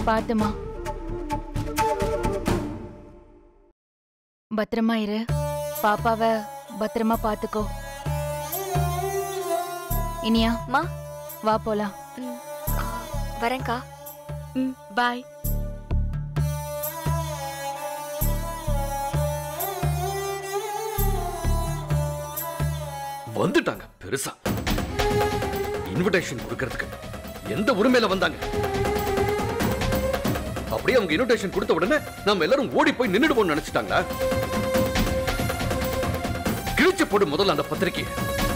பாத்துமா பத்திரமா இரு பாப்பாவ பத்திரமா பாத்துக்கோ இனியா மா வா போலாம் ம், ஆ, வரேன்க்கா ம் பாய் வந்துட்டாங்க பெருசா இன்விடேஷன் கொடுக்கறதுக்கு எந்த உரிமையில வந்தாங்க அப்படியே அவங்க இன்விடேஷன் கொடுத்த உடனே நம்ம எல்லாரும் ஓடி போய் நின்னுடுவோம்னு நினைச்சிட்டாங்களா கிழிச்சு போடு முதல்ல அந்த பத்திரிக்கை